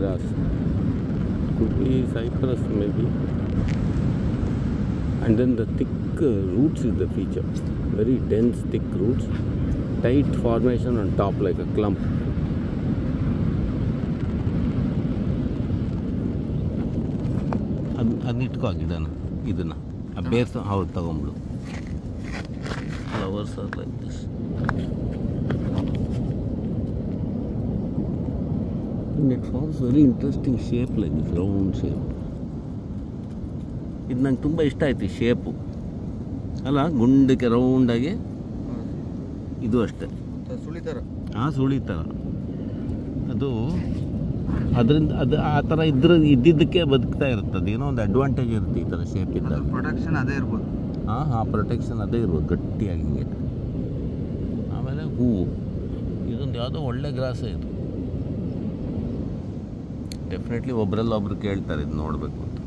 grass. Could be cypress maybe. And then the thick uh, roots is the feature. Very dense, thick roots. Tight formation on top like a clump. ಅದ್ ಅದನ್ನ ಇಟ್ಕೋ ಆ ಗಿಡನ ಇದನ್ನ ಆ ಬೇರ್ಸ ಹೌದು ತಗೊಂಬಿಡು flowers are like this it forms very interesting shape like this round shape ಇದು ನಂಗೆ ತುಂಬ ಇಷ್ಟ ಆಯ್ತು ಈ ಶೇಪು ಅಲ್ಲ ಗುಂಡಕ್ಕೆ ರೌಂಡಾಗಿ ಇದು ಅಷ್ಟೇ ಸುಳಿತಾರ ಆ ಸುಳಿ ಥರ ಅದು ಅದರಿಂದ ಅದು ಆ ಥರ ಇದ್ರ ಇದ್ದಿದ್ದಕ್ಕೆ ಬದುಕ್ತಾ ಇರುತ್ತೆ ಅದೇನೋ ಒಂದು ಅಡ್ವಾಂಟೇಜ್ ಇರುತ್ತೆ ಈ ಥರ ಶೇಪ್ ಇದ್ದಾಗ ಪ್ರೊಡಕ್ಷನ್ ಅದೇ ಇರ್ಬೋದು ಹಾಂ ಹಾಂ ಪ್ರೊಟೆಕ್ಷನ್ ಅದೇ ಇರ್ಬೋದು ಗಟ್ಟಿಯಾಗಿ ಹಿಂಗೆ ಆಮೇಲೆ ಹೂವು ಇದೊಂದು ಯಾವುದೋ ಒಳ್ಳೆ ಗ್ರಾಸೇ ಇದು ಡೆಫಿನೆಟ್ಲಿ ಒಬ್ರಲ್ಲ ಒಬ್ರು ಕೇಳ್ತಾರೆ ಇದು ನೋಡಬೇಕು ಅಂತ